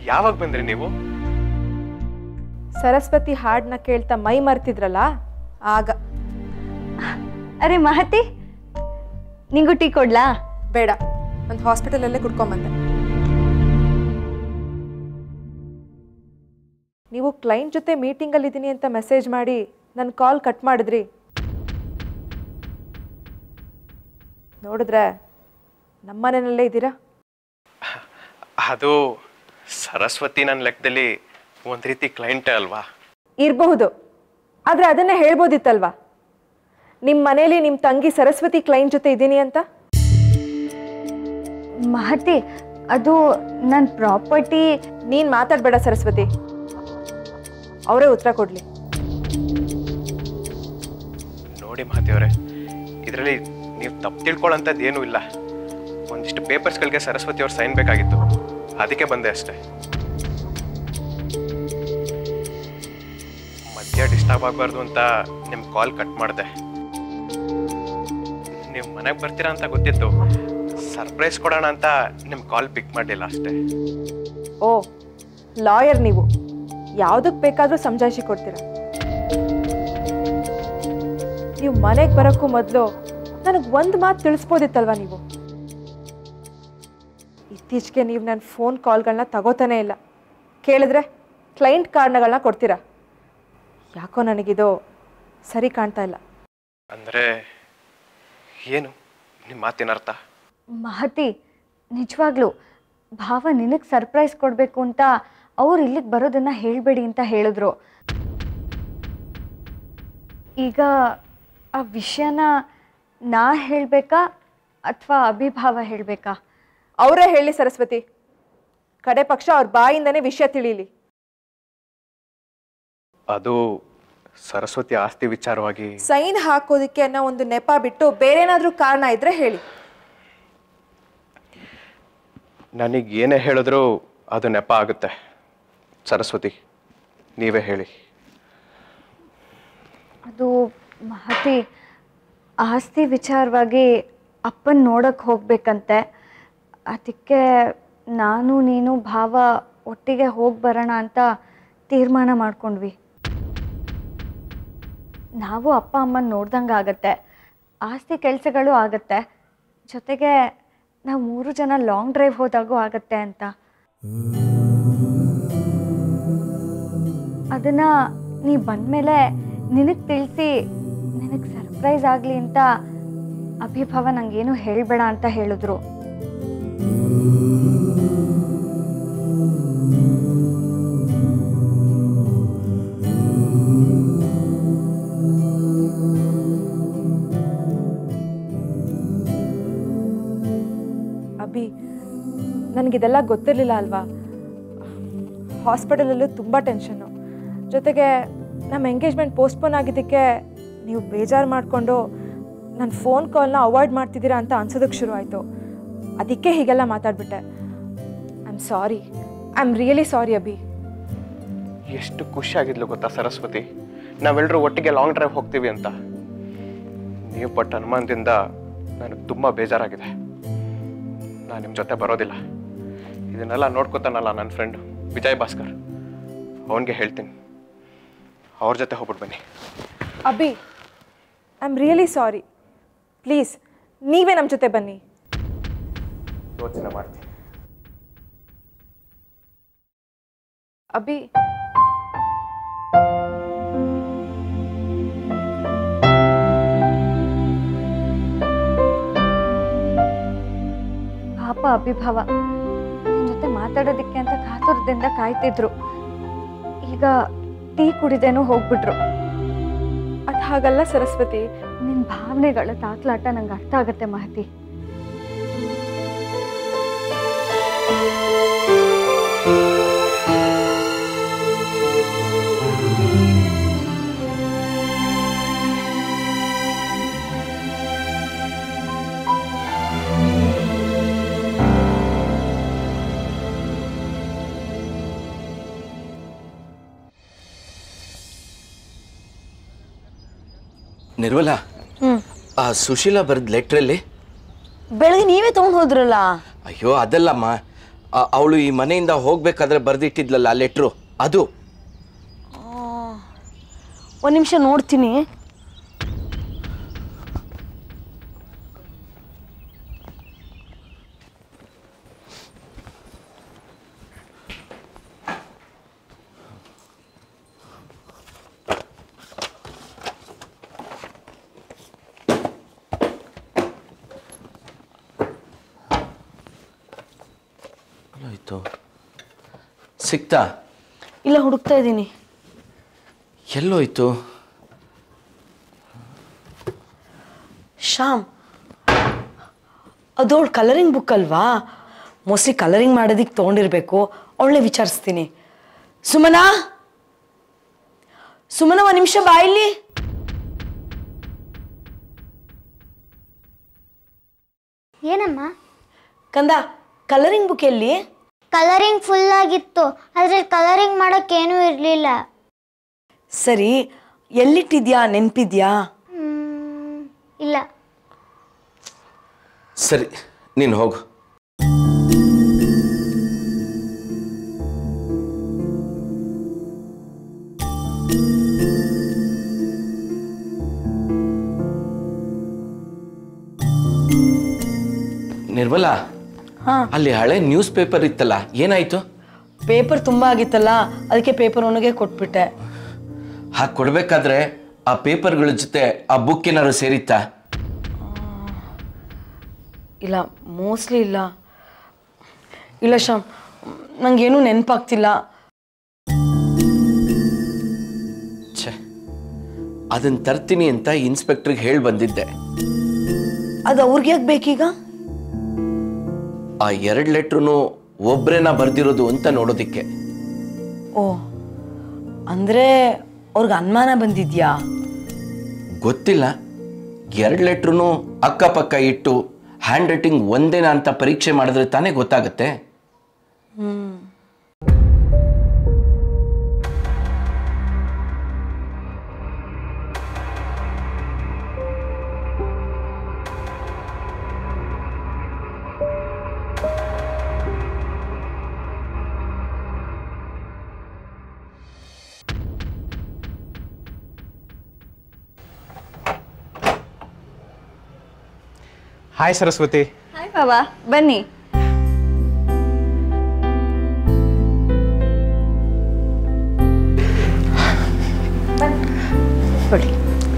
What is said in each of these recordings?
ಯಾವಾಗ ಬಂದ್ರಿ ನೀವು ಸರಸ್ವತಿ ಹಾಡನ್ನ ಕೇಳ್ತಾ ಮೈ ಮರ್ತಿದ್ರಲ್ಲ ಆಗ ಅರೆ ಮಹತಿ ನಿಂಗೂ ಟೀ ಕೊಡ್ಲಾ ಬೇಡ ಒಂದು ಹಾಸ್ಪಿಟಲಲ್ಲೇ ಕುಡ್ಕೊಂಬಂದೆ ನೀವು ಕ್ಲೈಂಟ್ ಜೊತೆ ಮೀಟಿಂಗಲ್ಲಿದ್ದೀನಿ ಅಂತ ಮೆಸೇಜ್ ಮಾಡಿ ನನ್ನ ಕಾಲ್ ಕಟ್ ಮಾಡಿದ್ರಿ ನೋಡಿದ್ರೆ ನಮ್ಮನೆಯಲ್ಲೇ ಇದ್ದೀರಾ ಅದು ಸರಸ್ವತಿ ನನ್ನ ಲೆಕ್ಕದಲ್ಲಿ ಒಂದು ರೀತಿ ಕ್ಲೈಂಟೇ ಅಲ್ವಾ ಇರಬಹುದು ಆದರೆ ಅದನ್ನೇ ಹೇಳ್ಬೋದಿತ್ತಲ್ವಾ ನಿಮ್ಮ ಮನೇಲಿ ನಿಮ್ಮ ತಂಗಿ ಸರಸ್ವತಿ ಕ್ಲೈಂಟ್ ಜೊತೆ ಇದ್ದೀನಿ ಅಂತ ಮಹತಿ ಅದು ನನ್ನ ಪ್ರಾಪರ್ಟಿ ನೀನು ಮಾತಾಡಬೇಡ ಸರಸ್ವತಿ ಅವರೇ ಉತ್ತರ ಕೊಡಲಿ ನೋಡಿ ಮಹಾದೇವ್ರೆ ಇದರಲ್ಲಿ ನೀವು ತಪ್ಪು ತಿಳ್ಕೊಳ್ಳೋಂಥದ್ದು ಏನೂ ಇಲ್ಲ ಒಂದಿಷ್ಟು ಪೇಪರ್ಸ್ಗಳಿಗೆ ಸರಸ್ವತಿ ಅವ್ರು ಸೈನ್ ಬೇಕಾಗಿತ್ತು ಅದಕ್ಕೆ ಬಂದೆ ಅಷ್ಟೇ ಮಧ್ಯ ಡಿಸ್ಟರ್ಬ್ ಆಗಬಾರ್ದು ಅಂತ ನಿಮ್ಮ ಕಾಲ್ ಕಟ್ ಮಾಡಿದೆ ನೀವು ಮನೆಗೆ ಬರ್ತೀರಾ ಅಂತ ಗೊತ್ತಿತ್ತು ಸರ್ಪ್ರೈಸ್ ಕೊಡೋಣ ಅಂತ ನಿಮ್ಮ ಕಾಲ್ ಪಿಕ್ ಮಾಡಲಿಲ್ಲ ಅಷ್ಟೇ ಓ ಲಾಯರ್ ನೀವು ಯಾವುದಕ್ಕೆ ಬೇಕಾದರೂ ಸಮಜಾಯಿಷಿ ಕೊಡ್ತೀರಾ ನೀವು ಮನೆಗೆ ಬರೋಕ್ಕೂ ಮೊದಲು ನನಗೆ ಒಂದು ಮಾತು ತಿಳಿಸ್ಬೋದಿತ್ತಲ್ವಾ ನೀವು ಇತ್ತೀಚೆಗೆ ನೀವು ನನ್ನ ಫೋನ್ ಕಾಲ್ಗಳನ್ನ ತಗೋತಾನೇ ಇಲ್ಲ ಕೇಳಿದ್ರೆ ಕ್ಲೈಂಟ್ ಕಾರಣಗಳನ್ನ ಕೊಡ್ತೀರಾ ಯಾಕೋ ನನಗಿದು ಸರಿ ಕಾಣ್ತಾ ಇಲ್ಲ ಅಂದರೆ ಏನು ನಿಮ್ಮ ಮಾತಿನ ಅರ್ಥ ಮಹತಿ ನಿಜವಾಗ್ಲೂ ಭಾವ ನಿನಗೆ ಸರ್ಪ್ರೈಸ್ ಕೊಡಬೇಕು ಅಂತ ಅವ್ರು ಇಲ್ಲಿಗೆ ಬರೋದನ್ನ ಹೇಳಬೇಡಿ ಅಂತ ಹೇಳಿದ್ರು ಈಗ ಆ ವಿಷಯನ ನಾ ಹೇಳಬೇಕಾ ಅಥವಾ ಅಭಿಭಾವ ಹೇಳಬೇಕಾ ಅವರೇ ಹೇಳಿ ಸರಸ್ವತಿ ಕಡೆ ಪಕ್ಷ ಅವ್ರ ಬಾಯಿಂದನೇ ವಿಷಯ ತಿಳಿಲಿ ಅದು ಸರಸ್ವತಿ ಆಸ್ತಿ ವಿಚಾರವಾಗಿ ಸೈನ್ ಹಾಕೋದಕ್ಕೆ ಅನ್ನೋ ಒಂದು ನೆಪ ಬಿಟ್ಟು ಬೇರೆ ಏನಾದರೂ ಕಾರಣ ಇದ್ರೆ ಹೇಳಿ ನನಗೆ ಏನೇ ಹೇಳಿದ್ರು ಅದು ನೆಪ ಆಗುತ್ತೆ ಸರಸ್ವತಿ ನೀವೇ ಹೇಳಿ ಅದು ಮಹತಿ ಆಸ್ತಿ ವಿಚಾರವಾಗಿ ಅಪ್ಪನ ನೋಡಕ್ಕೆ ಹೋಗ್ಬೇಕಂತೆ ಅದಕ್ಕೆ ನಾನು ನೀನು ಭಾವ ಒಟ್ಟಿಗೆ ಹೋಗಿ ಬರೋಣ ಅಂತ ತೀರ್ಮಾನ ಮಾಡ್ಕೊಂಡ್ವಿ ನಾವು ಅಪ್ಪ ಅಮ್ಮನ ನೋಡ್ದಂಗೆ ಆಗತ್ತೆ ಆಸ್ತಿ ಕೆಲಸಗಳು ಆಗತ್ತೆ ಜೊತೆಗೆ ನಾವು ಮೂರು ಜನ ಲಾಂಗ್ ಡ್ರೈವ್ ಹೋದಾಗೂ ಆಗತ್ತೆ ಅಂತ ಅದನ್ನ ನೀ ಬಂದಮೇಲೆ ನಿನಗೆ ತಿಳಿಸಿ ನಿನಗೆ ಸರ್ಪ್ರೈಸ್ ಆಗಲಿ ಅಂತ ಅಭಿಭವ ನಂಗೇನು ಹೇಳಬೇಡ ಅಂತ ಹೇಳಿದ್ರು ಅಭಿ ನನಗಿದೆಲ್ಲ ಗೊತ್ತಿರಲಿಲ್ಲ ಅಲ್ವಾ ಹಾಸ್ಪಿಟಲಲ್ಲೂ ತುಂಬ ಟೆನ್ಷನ್ನು ಜೊತೆಗೆ ನಮ್ಮ ಎಂಗೇಜ್ಮೆಂಟ್ ಪೋಸ್ಟ್ಪೋನ್ ಆಗಿದ್ದಕ್ಕೆ ನೀವು ಬೇಜಾರು ಮಾಡಿಕೊಂಡು ನನ್ನ ಫೋನ್ ಕಾಲ್ನ ಅವಾಯ್ಡ್ ಮಾಡ್ತಿದ್ದೀರಾ ಅಂತ ಅನ್ಸೋದಕ್ಕೆ ಶುರು ಆಯಿತು ಅದಕ್ಕೆ ಹೀಗೆಲ್ಲ ಮಾತಾಡ್ಬಿಟ್ಟೆ I am sorry I am really sorry Abhi ಎಷ್ಟು ಖುಷಿ ಆಗಿದ್ಲು ಗೊತ್ತಾ ಸರಸ್ವತಿ ನಾವೆಲ್ಲರೂ ಒಟ್ಟಿಗೆ ಲಾಂಗ್ ಡ್ರೈವ್ ಹೋಗ್ತೀವಿ ಅಂತ ನೀವು ಪಟ್ಟ ಅನುಮಾನದಿಂದ ನನಗೆ ತುಂಬ ಬೇಜಾರಾಗಿದೆ ನಾನು ನಿಮ್ಮ ಜೊತೆ ಬರೋದಿಲ್ಲ ಇದನ್ನೆಲ್ಲ ನೋಡ್ಕೊತಾನಲ್ಲ ನನ್ನ ಫ್ರೆಂಡ್ ವಿಜಯ್ ಭಾಸ್ಕರ್ ಅವನಿಗೆ ಹೇಳ್ತೀನಿ ಅವ್ರ ಜೊತೆ ಹೋಗ್ಬಿಟ್ಟು ಬನ್ನಿ Abhi I am really sorry please ನೀವೇ ನಮ್ಮ ಜೊತೆ ಬನ್ನಿ ಯೋಚನೆ ಮಾಡ್ತೀನಿ ಅಭಿ ಪಾಪ ಅಭಿಭವ ನಿನ್ ಜೊತೆ ಮಾತಾಡೋದಕ್ಕೆ ಅಂತ ಕಾತುರದಿಂದ ಕಾಯ್ತಿದ್ರು ಈಗ ಟೀ ಕುಡಿದೇನೋ ಹೋಗ್ಬಿಟ್ರು ಅದು ಹಾಗಲ್ಲ ಸರಸ್ವತಿ ನಿನ್ನ ಭಾವನೆಗಳ ತಾತ್ಲಾಟ ನಂಗೆ ಅರ್ಥ ಆಗತ್ತೆ ಮಹತಿ ನಿರ್ಮಲಾ ಆ ಸುಶೀಲಾ ಬರೆದ ಲೆಟ್ರಲ್ಲಿ ಬೆಳಗ್ಗೆ ನೀವೇ ತಗೊಂಡ್ ಹೋದ್ರಲ್ಲ ಅಯ್ಯೋ ಅದಲ್ಲಮ್ಮ ಅವಳು ಈ ಮನೆಯಿಂದ ಹೋಗ್ಬೇಕಾದ್ರೆ ಬರ್ದಿಟ್ಟಿದ್ಲಲ್ಲ ಆ ಲೆಟ್ರು ಅದು ಒಂದು ನಿಮಿಷ ನೋಡ್ತೀನಿ ಆಯ್ತು ಸಿಕ್ತಾ ಇಲ್ಲ ಹುಡುಕ್ತಾ ಇದ್ದೀನಿ ಎಲ್ಲೋಯ್ತು ಶ್ಯಾಮ್ ಅದು ಅವಳು ಕಲರಿಂಗ್ ಬುಕ್ ಅಲ್ವಾ ಮೋಸ್ಟ್ಲಿ ಕಲರಿಂಗ್ ಮಾಡೋದಕ್ಕೆ ತೊಗೊಂಡಿರ್ಬೇಕು ಅವಳನ್ನೇ ವಿಚಾರಿಸ್ತೀನಿ ಸುಮನಾ ಸುಮನ ಒಂದು ನಿಮಿಷ ಬಾಯಿಲಿ ಏನಮ್ಮ ಕಂದ ಕಲರಿಂಗ್ ಬುಕ್ ಎಲ್ಲಿ ಕಲರಿಂಗ್ ಫುಲ್ ಆಗಿತ್ತು ಅದ್ರಲ್ಲಿ ಕಲರಿಂಗ್ ಮಾಡೋಕ್ಕೇನೂ ಇರಲಿಲ್ಲ ಸರಿ ಎಲ್ಲಿಟ್ಟಿದ್ಯಾ ನೆನ್ಪಿದ್ಯಾ ಇಲ್ಲ ಸರಿ ನೀನು ಹೋಗು ನಿರ್ಮಲಾ ಹಾ ಅಲ್ಲಿ ಹಳೆ ನ್ಯೂಸ್ ಪೇಪರ್ ಇತ್ತಲ್ಲ ಏನಾಯ್ತು ಪೇಪರ್ ತುಂಬ ಆಗಿತ್ತಲ್ಲ ಅದಕ್ಕೆ ಪೇಪರ್ ಅವನಿಗೆ ಕೊಟ್ಬಿಟ್ಟೆ ಹಾಗೆ ಕೊಡ್ಬೇಕಾದ್ರೆ ಆ ಪೇಪರ್ಗಳ ಜೊತೆ ಆ ಬುಕ್ ಏನಾದ್ರು ಸೇರಿತ್ತಾ ಇಲ್ಲ ಮೋಸ್ಟ್ಲಿ ಇಲ್ಲ ಇಲ್ಲ ಶ್ಯಾಮ್ ನಂಗೇನು ನೆನಪಾಗ್ತಿಲ್ಲ ಛೆ ಅದನ್ನ ತರ್ತೀನಿ ಅಂತ ಇನ್ಸ್ಪೆಕ್ಟ್ರಿಗೆ ಹೇಳಿ ಬಂದಿದ್ದೆ ಅದು ಅವ್ರಿಗೆ ಯಾಕೆ ಬೇಕೀಗ ಆ ಎರಡು ಲೆಟ್ರೂ ಒಬ್ರೇನ ಬರ್ದಿರೋದು ಅಂತ ನೋಡೋದಿಕ್ಕೆ ಓ ಅಂದರೆ ಅವ್ರಿಗೆ ಅನುಮಾನ ಬಂದಿದ್ಯಾ ಗೊತ್ತಿಲ್ಲ ಎರಡು ಲೆಟ್ರೂ ಅಕ್ಕಪಕ್ಕ ಇಟ್ಟು ಹ್ಯಾಂಡ್ ರೈಟಿಂಗ್ ಒಂದೇನಾ ಅಂತ ಪರೀಕ್ಷೆ ಮಾಡಿದ್ರೆ ತಾನೇ ಗೊತ್ತಾಗುತ್ತೆ ಹಾಯ್ ಸರಸ್ವತಿ ಹಾಯ್ ಬಾಬಾ ಬನ್ನಿ ಕೊಡಿ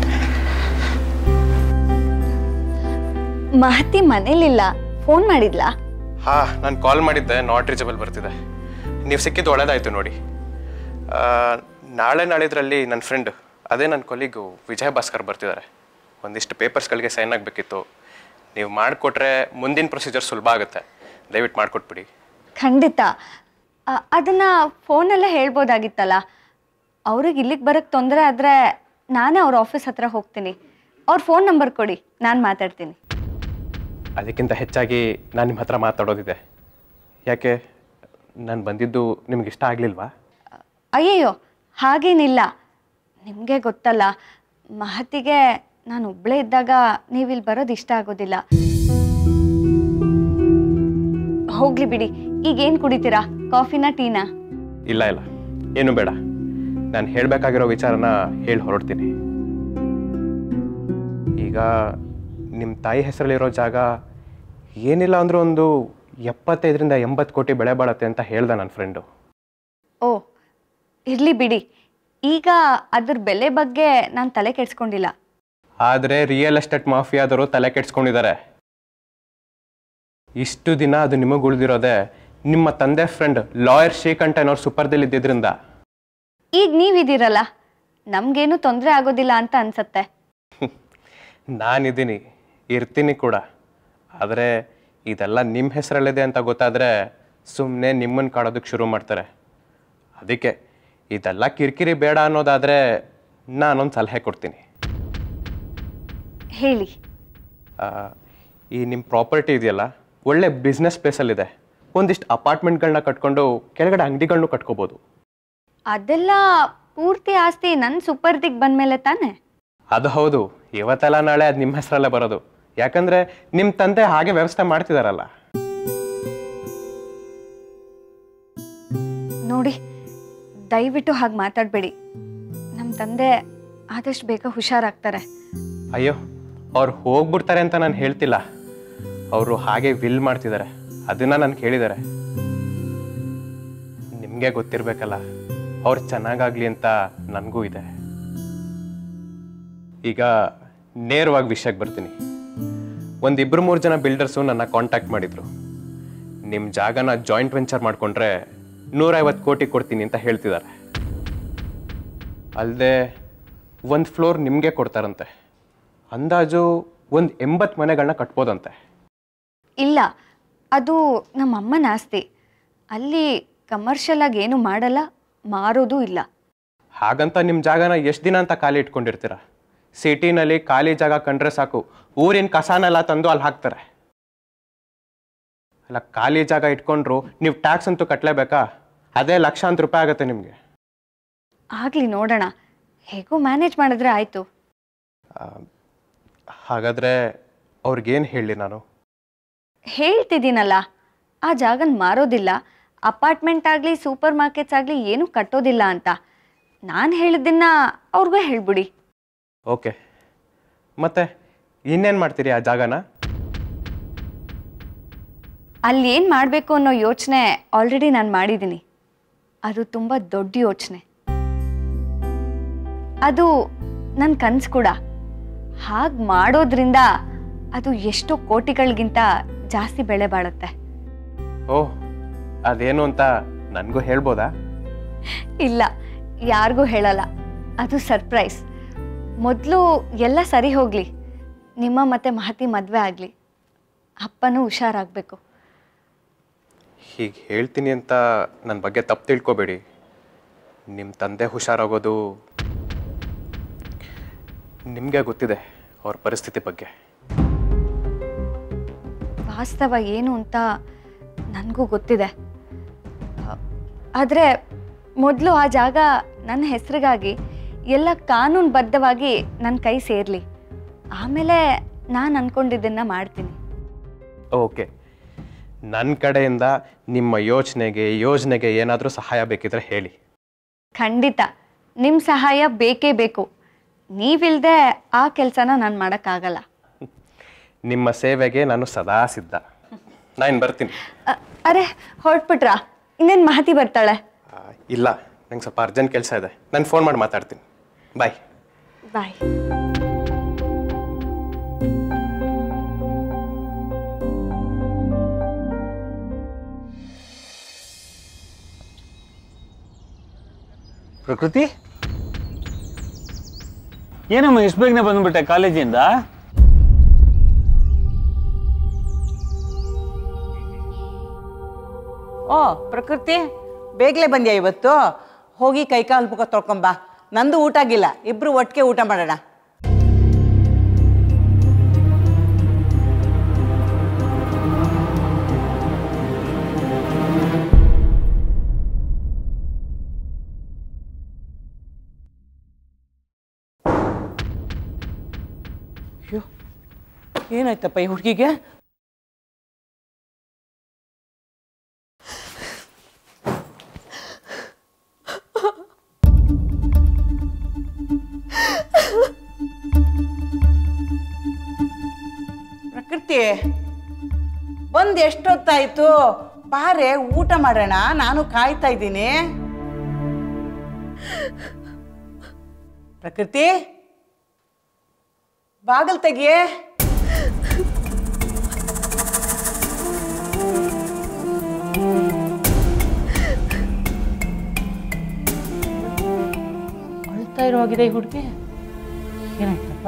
ಮಹತಿ ಮನೇಲಿಲ್ಲ ಫೋನ್ ಮಾಡಿದ್ಲಾ ಹಾ ನಾನು ಕಾಲ್ ಮಾಡಿದ್ದೆ ನಾಟ್ ರೀಚಬಲ್ ಬರ್ತಿದೆ ನೀವು ಸಿಕ್ಕಿದ್ದು ಒಳ್ಳೇದಾಯ್ತು ನೋಡಿ ಆ, ನಾಳೆ ನಾಳಿದ್ರಲ್ಲಿ ನನ್ನ ಫ್ರೆಂಡ್ ಅದೇ ನನ್ನ ಕೊಲಿಗು ವಿಜಯ್ ಭಾಸ್ಕರ್ ಬರ್ತಿದ್ದಾರೆ ಒಂದಿಷ್ಟು ಪೇಪರ್ಸ್ಗಳಿಗೆ ಸೈನ್ ಆಗಬೇಕಿತ್ತು ನೀವು ಮಾಡಿಕೊಟ್ರೆ ಮುಂದಿನ ಪ್ರೊಸೀಜರ್ ಸುಲಭ ಆಗುತ್ತೆ ದಯವಿಟ್ಟು ಮಾಡಿಕೊಟ್ಬಿಡಿ ಖಂಡಿತ ಆ, ಅದನ್ನ ಫೋನಲ್ಲೇ ಹೇಳ್ಬೋದಾಗಿತ್ತಲ್ಲ ಅವ್ರಿಗೆ ಇಲ್ಲಿಗೆ ಬರೋಕ್ಕೆ ತೊಂದರೆ ಆದರೆ ನಾನೇ ಅವ್ರ ಆಫೀಸ್ ಹತ್ರ ಹೋಗ್ತೀನಿ ಅವ್ರ ಫೋನ್ ನಂಬರ್ ಕೊಡಿ ನಾನು ಮಾತಾಡ್ತೀನಿ ಅದಕ್ಕಿಂತ ಹೆಚ್ಚಾಗಿ ನಾನು ನಿಮ್ಮ ಹತ್ರ ಮಾತಾಡೋದಿದೆ ಯಾಕೆ ನಾನು ಬಂದಿದ್ದು ನಿಮ್ಗೆ ಇಷ್ಟ ಆಗಲಿಲ್ವಾ ಅಯ್ಯಯ್ಯೋ ಹಾಗೇನಿಲ್ಲ ನಿಮಗೆ ಗೊತ್ತಲ್ಲ ಮಹತಿಗೆ ನಾನು ಒಬ್ಬಳೇ ಇದ್ದಾಗ ನೀವಿಲ್ಲಿ ಬರೋದು ಇಷ್ಟ ಆಗೋದಿಲ್ಲ ಹೋಗ್ಲಿ ಬಿಡಿ ಈಗ ಏನು ಕುಡಿತೀರಾ ಕಾಫಿನಾ ಟೀನಾ ಇಲ್ಲ ಇಲ್ಲ ಏನು ಬೇಡ ನಾನು ಹೇಳಬೇಕಾಗಿರೋ ವಿಚಾರನ ಹೇಳಿ ಹೊರಡ್ತೀನಿ ಈಗ ನಿಮ್ಮ ತಾಯಿ ಹೆಸರಲ್ಲಿರೋ ಜಾಗ ಏನಿಲ್ಲ ಅಂದರೂ ಒಂದು ಎಪ್ಪತ್ತೈದರಿಂದ ಎಂಬತ್ತು ಕೋಟಿ ಬೆಳೆ ಬಾಳತ್ತೆ ಅಂತ ಹೇಳ್ದ ನನ್ನ ಫ್ರೆಂಡು ಓ ಇರಲಿ ಬಿಡಿ ಈಗ ಅದ್ರ ಬೆಲೆ ಬಗ್ಗೆ ನಾನು ತಲೆ ಕೆಡ್ಸ್ಕೊಂಡಿಲ್ಲ ಆದರೆ ರಿಯಲ್ ಎಸ್ಟೇಟ್ ಮಾಫಿಯಾದವರು ತಲೆ ಕೆಡ್ಸ್ಕೊಂಡಿದ್ದಾರೆ ಇಷ್ಟು ದಿನ ಅದು ನಿಮಗೆ ಉಳಿದಿರೋದೆ ನಿಮ್ಮ ತಂದೆ ಫ್ರೆಂಡ್ ಲಾಯರ್ ಶ್ರೀಕಂಠ ಅನ್ನೋರು ಸುಪರ್ದಲ್ಲಿ ಇದ್ದಿದ್ರಿಂದ ಈಗ ನೀವಿದ್ದೀರಲ್ಲ ನಮಗೇನು ತೊಂದರೆ ಆಗೋದಿಲ್ಲ ಅಂತ ಅನ್ಸತ್ತೆ ನಾನಿದ್ದೀನಿ ಇರ್ತೀನಿ ಕೂಡ ಆದರೆ ಇದೆಲ್ಲ ನಿಮ್ಮ ಹೆಸರಲ್ಲಿದೆ ಅಂತ ಗೊತ್ತಾದರೆ ಸುಮ್ಮನೆ ನಿಮ್ಮನ್ನು ಕಾಡೋದಕ್ಕೆ ಶುರು ಮಾಡ್ತಾರೆ ಅದಕ್ಕೆ ಇದೆಲ್ಲ ಕಿರಿಕಿರಿ ಬೇಡ ಅನ್ನೋದಾದರೆ ನಾನೊಂದು ಸಲಹೆ ಕೊಡ್ತೀನಿ ಹೇಳಿ ಆ, ಈ ನಿಮ್ಮ ಪ್ರಾಪರ್ಟಿ ಇದೆಯಲ್ಲ ಒಳ್ಳೆ ಬಿಸ್ನೆಸ್ ಪ್ಲೇಸಲ್ಲಿದೆ ಒಂದಿಷ್ಟು ಅಪಾರ್ಟ್ಮೆಂಟ್ಗಳನ್ನ ಕಟ್ಕೊಂಡು ಕೆಳಗಡೆ ಅಂಗಡಿಗಳನ್ನೂ ಕಟ್ಕೋಬೋದು ಅದೆಲ್ಲ ಪೂರ್ತಿ ಆಸ್ತಿ ನನ್ನ ಸುಪರ್ದಿಗೆ ಬಂದಮೇಲೆ ತಾನೆ ಅದು ಹೌದು ಇವತ್ತೆಲ್ಲ ನಾಳೆ ಅದು ನಿಮ್ಮ ಹೆಸರಲ್ಲೇ ಬರೋದು ಯಾಕಂದರೆ ನಿಮ್ಮ ತಂದೆ ಹಾಗೆ ವ್ಯವಸ್ಥೆ ಮಾಡ್ತಿದಾರಲ್ಲ ನೋಡಿ ದಯವಿಟ್ಟು ಹಾಗೆ ಮಾತಾಡಬೇಡಿ ನಮ್ಮ ತಂದೆ ಆದಷ್ಟು ಬೇಗ ಹುಷಾರಾಗ್ತಾರೆ ಅಯ್ಯೋ ಅವ್ರು ಹೋಗ್ಬಿಡ್ತಾರೆ ಅಂತ ನಾನು ಹೇಳ್ತಿಲ್ಲ ಅವರು ಹಾಗೆ ವಿಲ್ ಮಾಡ್ತಿದ್ದಾರೆ ಅದನ್ನ ನಾನು ಕೇಳಿದ್ದಾರೆ ನಿಮಗೆ ಗೊತ್ತಿರ್ಬೇಕಲ್ಲ ಅವ್ರು ಚೆನ್ನಾಗಾಗ್ಲಿ ಅಂತ ನನಗೂ ಇದೆ ಈಗ ನೇರವಾಗಿ ವಿಷಯಕ್ಕೆ ಬರ್ತೀನಿ ಒಂದಿಬ್ರು ಮೂರು ಜನ ಬಿಲ್ಡರ್ಸು ನನ್ನ ಕಾಂಟ್ಯಾಕ್ಟ್ ಮಾಡಿದ್ರು ನಿಮ್ಮ ಜಾಗನ ಜಾಯಿಂಟ್ ವೆಂಚರ್ ಮಾಡ್ಕೊಂಡ್ರೆ ನೂರೈವತ್ತು ಕೋಟಿ ಕೊಡ್ತೀನಿ ಅಂತ ಹೇಳ್ತಿದ್ದಾರೆ ಅಲ್ಲದೆ ಒಂದು ಫ್ಲೋರ್ ನಿಮಗೆ ಕೊಡ್ತಾರಂತೆ ಅಂದಾಜು ಒಂದು ಎಂಬತ್ತು ಮನೆಗಳನ್ನ ಕಟ್ಬೋದಂತೆ ಇಲ್ಲ ಅದು ನಮ್ಮ ಅಮ್ಮನ ಆಸ್ತಿ ಅಲ್ಲಿ ಕಮರ್ಷಿಯಲ್ ಆಗಿ ಏನು ಮಾಡಲ್ಲ ಮಾರೋದು ಇಲ್ಲ ಹಾಗಂತ ನಿಮ್ಮ ಜಾಗನ ಎಷ್ಟು ದಿನ ಅಂತ ಖಾಲಿ ಇಟ್ಕೊಂಡಿರ್ತೀರ ಸಿಟಿನಲ್ಲಿ ಖಾಲಿ ಜಾಗ ಕಂಡ್ರೆ ಸಾಕು ಊರಿನ ಕಸಾನೆಲ್ಲ ತಂದು ಅಲ್ಲಿ ಹಾಕ್ತಾರೆ ಅಲ್ಲ ಖಾಲಿ ಜಾಗ ಇಟ್ಕೊಂಡ್ರು ನೀವು ಟ್ಯಾಕ್ಸ್ ಅಂತೂ ಕಟ್ಟಲೇಬೇಕಾ ಅದೇ ಲಕ್ಷಾಂತರ ರೂಪಾಯಿ ಆಗುತ್ತೆ ನಿಮಗೆ ಆಗಲಿ ನೋಡೋಣ ಹೇಗೋ ಮ್ಯಾನೇಜ್ ಮಾಡಿದ್ರೆ ಆಯಿತು ಹಾಗಾದರೆ ಅವ್ರಿಗೇನು ಹೇಳಿ ನಾನು ಹೇಳ್ತಿದ್ದೀನಲ್ಲ ಆ ಜಾಗನ ಮಾರೋದಿಲ್ಲ ಅಪಾರ್ಟ್ಮೆಂಟ್ ಆಗಲಿ ಸೂಪರ್ ಮಾರ್ಕೆಟ್ಸ್ ಆಗಲಿ ಏನೂ ಕಟ್ಟೋದಿಲ್ಲ ಅಂತ ನಾನು ಹೇಳಿದ್ದನ್ನ ಅವ್ರಿಗೂ ಹೇಳ್ಬಿಡಿ ಓಕೆ ಮತ್ತೆ ಇನ್ನೇನು ಮಾಡ್ತೀರಿ ಆ ಜಾಗನ ಅಲ್ಲಿ ಏನು ಮಾಡಬೇಕು ಅನ್ನೋ ಯೋಚನೆ ಆಲ್ರೆಡಿ ನಾನು ಮಾಡಿದ್ದೀನಿ ಅದು ತುಂಬ ದೊಡ್ಡ ಯೋಚನೆ ಅದು ನನ್ನ ಕನಸು ಕೂಡ ಹಾಗೆ ಮಾಡೋದ್ರಿಂದ ಅದು ಎಷ್ಟೋ ಕೋಟಿಗಳಿಗಿಂತ ಜಾಸ್ತಿ ಬೆಲೆ ಬಾಳುತ್ತೆ ಓಹ್ ಅದೇನು ಅಂತ ನನಗೂ ಹೇಳ್ಬೋದಾ ಇಲ್ಲ ಯಾರಿಗೂ ಹೇಳಲ್ಲ ಅದು ಸರ್ಪ್ರೈಸ್ ಮೊದಲು ಎಲ್ಲ ಸರಿ ಹೋಗಲಿ ನಿಮ್ಮ ಮತ್ತೆ ಮಹತಿ ಮದುವೆ ಆಗಲಿ ಅಪ್ಪನೂ ಹುಷಾರಾಗಬೇಕು ಹೀಗೆ ಹೇಳ್ತೀನಿ ಅಂತ ನನ್ನ ಬಗ್ಗೆ ತಪ್ಪು ತಿಳ್ಕೊಬೇಡಿ ನಿಮ್ಮ ತಂದೆ ಹುಷಾರಾಗೋದು ನಿಮಗೆ ಗೊತ್ತಿದೆ ಅವ್ರ ಪರಿಸ್ಥಿತಿ ಬಗ್ಗೆ ವಾಸ್ತವ ಏನು ಅಂತ ನನಗೂ ಗೊತ್ತಿದೆ ಆದರೆ ಮೊದಲು ಆ ಜಾಗ ನನ್ನ ಹೆಸರಿಗಾಗಿ ಎಲ್ಲ ಕಾನೂನುಬದ್ಧವಾಗಿ ನನ್ನ ಕೈ ಸೇರಲಿ ಆಮೇಲೆ ನಾನು ಅಂದ್ಕೊಂಡಿದ್ದನ್ನು ಮಾಡ್ತೀನಿ ಓಕೆ ನನ್ನ ಕಡೆಯಿಂದ ನಿಮ್ಮ ಯೋಚನೆಗೆ ಯೋಜನೆಗೆ ಏನಾದರೂ ಸಹಾಯ ಬೇಕಿದ್ರೆ ಹೇಳಿ ಖಂಡಿತ ನಿಮ್ಮ ಸಹಾಯ ಬೇಕೇ ಬೇಕು ನೀವಿಲ್ಲದೆ ಆ ಕೆಲಸನ ನಾನು ಮಾಡೋಕ್ಕಾಗಲ್ಲ ನಿಮ್ಮ ಸೇವೆಗೆ ನಾನು ಸದಾ ಸಿದ್ಧ ನಾನು ಬರ್ತೀನಿ ಅ- ಅರೆ ಹೊರಟ್ಬಿಟ್ರಾ ಇನ್ನೇನು ಮಾಹಿತಿ ಬರ್ತಾಳೆ ಆ, ಇಲ್ಲ ನಂಗೆ ಸ್ವಲ್ಪ ಅರ್ಜೆಂಟ್ ಕೆಲಸ ಇದೆ ನಾನು ಫೋನ್ ಮಾಡಿ ಮಾತಾಡ್ತೀನಿ ಬಾಯ್ ಬಾಯ್ ಪ್ರಕೃತಿ ಏನಮ್ಮ ಇಷ್ಟು ಬೇಗನೆ ಬಂದ್ಬಿಟ್ಟೆ ಕಾಲೇಜಿಂದ ಓ ಪ್ರಕೃತಿ ಬೇಗಲೇ ಬಂದ್ಯಾ ಇವತ್ತು ಹೋಗಿ ಕೈಕಾಲು ಮುಖ ತೊಳ್ಕೊಂಬ ನಂದು ಊಟ ಆಗಿಲ್ಲ ಇಬ್ರು ಒಟ್ಟಿಗೆ ಊಟ ಮಾಡೋಣ ಅಯ್ಯೋ ಏನಾಯ್ತಪ್ಪ ಈ ಹುಡುಗಿಗೆ ಪ್ರಕೃತಿ ಬಂದು ಎಷ್ಟೊತ್ತಾಯ್ತು ಬಾರೆ ಊಟ ಮಾಡೋಣ ನಾನು ಕಾಯ್ತಾ ಇದ್ದೀನಿ ಪ್ರಕೃತಿ ಬಾಗಲ್ ತೆಗಿಯೇ ಅಳ್ತಾ ಇರೋ ಆಗಿದೆ ಈ ಹುಡುಗಿ ಏನಾಯ್ತಪ್ಪ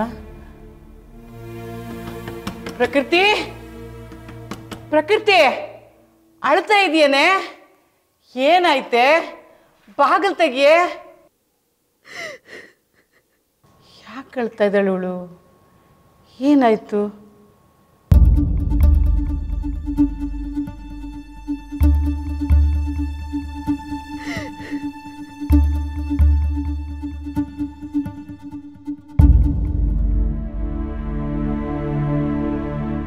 ಪ್ರಕೃತಿ ಪ್ರಕೃತಿ ಅಳ್ತಾ ಇದೆಯೇನೆ ಏನಾಯ್ತೆ ಬಾಗಿಲು ತೆಗಿಯೇ ಯಾಕೆ ಅಳ್ತಾ ಇದ್ದಾಳು ಇವಳು ಏನಾಯ್ತು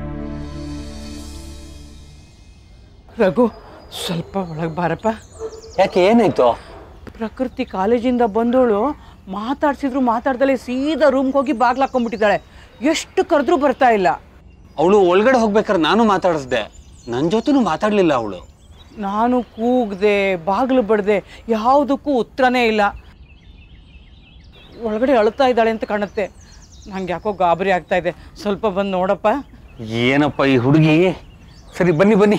ರಘು ಸ್ವಲ್ಪ ಒಳಗೆ ಬಾರಪ್ಪ ಯಾಕೆ ಏನಾಯ್ತು ಪ್ರಕೃತಿ ಕಾಲೇಜಿಂದ ಬಂದವಳು ಮಾತಾಡ್ಸಿದ್ರು ಮಾತಾಡ್ದಲೆ ಸೀದಾ ರೂಮ್ಗೆ ಹೋಗಿ ಬಾಗ್ಲು ಹಾಕೊಂಡ್ಬಿಟ್ಟಿದ್ದಾಳೆ ಎಷ್ಟು ಕರೆದ್ರೂ ಬರ್ತಾ ಇಲ್ಲ ಅವಳು ಒಳಗಡೆ ಹೋಗ್ಬೇಕಾದ್ರೆ ನಾನು ಮಾತಾಡಿಸ್ದೆ ನನ್ನ ಜೊತೆನೂ ಮಾತಾಡಲಿಲ್ಲ ಅವಳು ನಾನು ಕೂಗ್ದೆ ಬಾಗಿಲು ಬಡ್ದೆ ಯಾವುದಕ್ಕೂ ಉತ್ತರನೇ ಇಲ್ಲ ಒಳಗಡೆ ಅಳ್ತಾ ಇದ್ದಾಳೆ ಅಂತ ಕಾಣುತ್ತೆ ನಂಗೆ ಯಾಕೋ ಗಾಬರಿ ಆಗ್ತಾ ಇದೆ ಸ್ವಲ್ಪ ಬಂದು ನೋಡಪ್ಪ ಏನಪ್ಪ ಈ ಹುಡುಗಿ ಸರಿ ಬನ್ನಿ ಬನ್ನಿ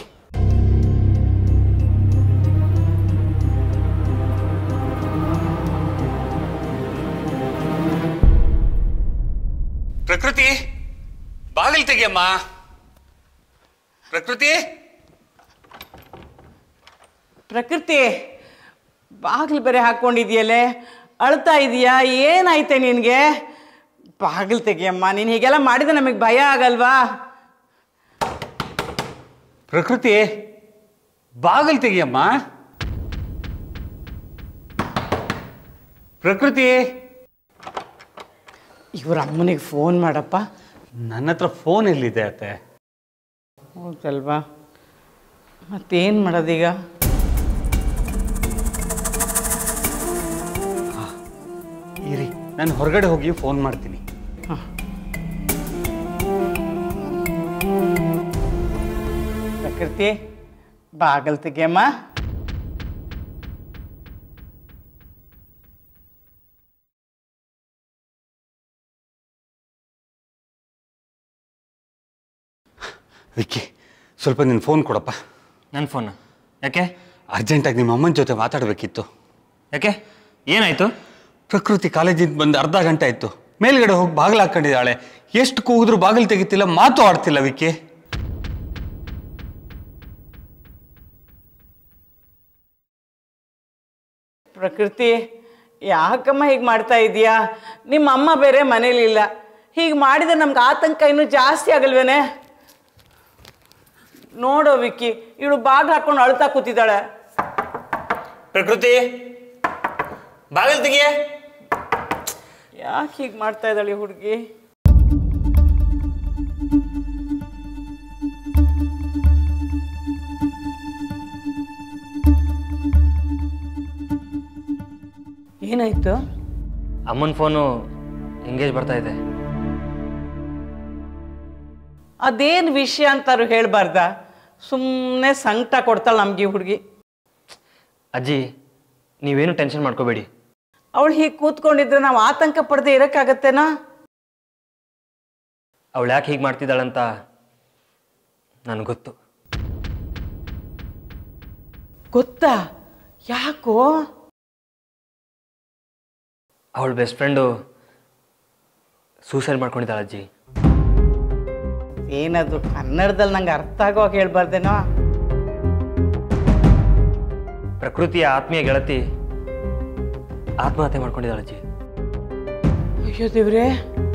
ಪ್ರಕೃತಿ ಬಾಗಿಲು ತೆಗಿಯಮ್ಮ ಪ್ರಕೃತಿ ಪ್ರಕೃತಿ ಬಾಗಿಲು ಬೇರೆ ಹಾಕ್ಕೊಂಡಿದ್ಯಲ್ಲೇ ಅಳ್ತಾ ಇದೀಯಾ ಏನಾಯ್ತೆ ನಿನಗೆ ಬಾಗಿಲು ತೆಗಿಯಮ್ಮ ನೀನು ಹೀಗೆಲ್ಲ ಮಾಡಿದ್ರೆ ನಮಗೆ ಭಯ ಆಗಲ್ವಾ ಪ್ರಕೃತಿ ಬಾಗಿಲು ತೆಗಿಯಮ್ಮ ಪ್ರಕೃತಿ ಇವ್ರ ಅಮ್ಮನಿಗೆ ಫೋನ್ ಮಾಡಪ್ಪ ನನ್ನ ಹತ್ರ ಫೋನ್ ಎಲ್ಲಿದೆ ಅತ್ತೆ ಹೌದಲ್ವಾ ಮತ್ತೇನು ಮಾಡೋದೀಗ ಇರಿ ನಾನು ಹೊರಗಡೆ ಹೋಗಿ ಫೋನ್ ಮಾಡ್ತೀನಿ ಪ್ರಕೃತಿ ಬಾಗಿಲು ತೆಗಿಯಮ್ಮ ವಿಕ್ಕಿ ಸ್ವಲ್ಪ ನಿನ್ನ ಫೋನ್ ಕೊಡಪ್ಪ ನನ್ನ ಫೋನ್ ಯಾಕೆ ಅರ್ಜೆಂಟಾಗಿ ನಿಮ್ಮ ಅಮ್ಮನ ಜೊತೆ ಮಾತಾಡಬೇಕಿತ್ತು ಯಾಕೆ ಏನಾಯ್ತು ಪ್ರಕೃತಿ ಕಾಲೇಜಿಂದ ಬಂದು ಅರ್ಧ ಗಂಟೆ ಆಯ್ತು ಮೇಲ್ಗಡೆ ಹೋಗಿ ಬಾಗಿಲು ಹಾಕೊಂಡಿದ್ದಾಳೆ ಎಷ್ಟು ಕೂಗಿದ್ರು ಬಾಗಿಲು ತೆಗಿತಿಲ್ಲ ಮಾತು ಆಡ್ತಿಲ್ಲ ವಿಕ್ಕಿ ಪ್ರಕೃತಿ ಯಾಕಮ್ಮ ಹೀಗೆ ಮಾಡ್ತಾ ಇದೀಯಾ ನಿಮ್ಮ ಅಮ್ಮ ಬೇರೆ ಮನೇಲಿಲ್ಲ ಹೀಗೆ ಮಾಡಿದ್ರೆ ನಮ್ಗೆ ಆತಂಕ ಇನ್ನೂ ಜಾಸ್ತಿ ಆಗಲ್ವೇನೆ ನೋಡೋ ವಿಕ್ಕಿ ಇವಳು ಬಾಗಿಲು ಹಾಕೊಂಡು ಅಳ್ತಾ ಕೂತಿದ್ದಾಳೆ ಪ್ರಕೃತಿ ಬಾಗಿಲು ತೆಗಿಯೇ ಯಾಕೆ ಹೀಗೆ ಮಾಡ್ತಾ ಇದ್ದಾಳೆ ಈ ಹುಡುಗಿ ಏನಾಯ್ತು ಅಮ್ಮನ ಫೋನು ಎಂಗೇಜ್ ಬರ್ತಾ ಇದೆ ಅದೇನು ವಿಷಯ ಅಂತಾರು ಹೇಳ್ಬಾರ್ದ ಸುಮ್ಮನೆ ಸಂಕಟ ಕೊಡ್ತಾಳೆ ನಮ್ಗೆ ಈ ಹುಡುಗಿ ಅಜ್ಜಿ ನೀವೇನು ಟೆನ್ಷನ್ ಮಾಡ್ಕೋಬೇಡಿ ಅವಳು ಹೀಗೆ ಕೂತ್ಕೊಂಡಿದ್ರೆ ನಾವು ಆತಂಕ ಪಡದೆ ಇರೋಕ್ಕಾಗತ್ತೇನಾ ಅವಳು ಯಾಕೆ ಹೀಗೆ ಮಾಡ್ತಿದ್ದಾಳಂತ ನನಗೆ ಗೊತ್ತು ಗೊತ್ತಾ ಯಾಕೋ ಅವಳ ಬೆಸ್ಟ್ ಫ್ರೆಂಡು ಸೂಸೈಡ್ ಮಾಡ್ಕೊಂಡಿದ್ದಾಳೆ ಅಜ್ಜಿ ಏನದು ಕನ್ನಡದಲ್ಲಿ ನಂಗೆ ಅರ್ಥ ಆಗೋವಾಗ ಹೇಳ್ಬಾರ್ದೇನೋ ಪ್ರಕೃತಿಯ ಆತ್ಮೀಯ ಗೆಳತಿ ಆತ್ಮಹತ್ಯೆ ಮಾಡ್ಕೊಂಡಿದ್ದಾಳೆ ಅಜ್ಜಿ ಅಯ್ಯೋ ದೇವ್ರೆ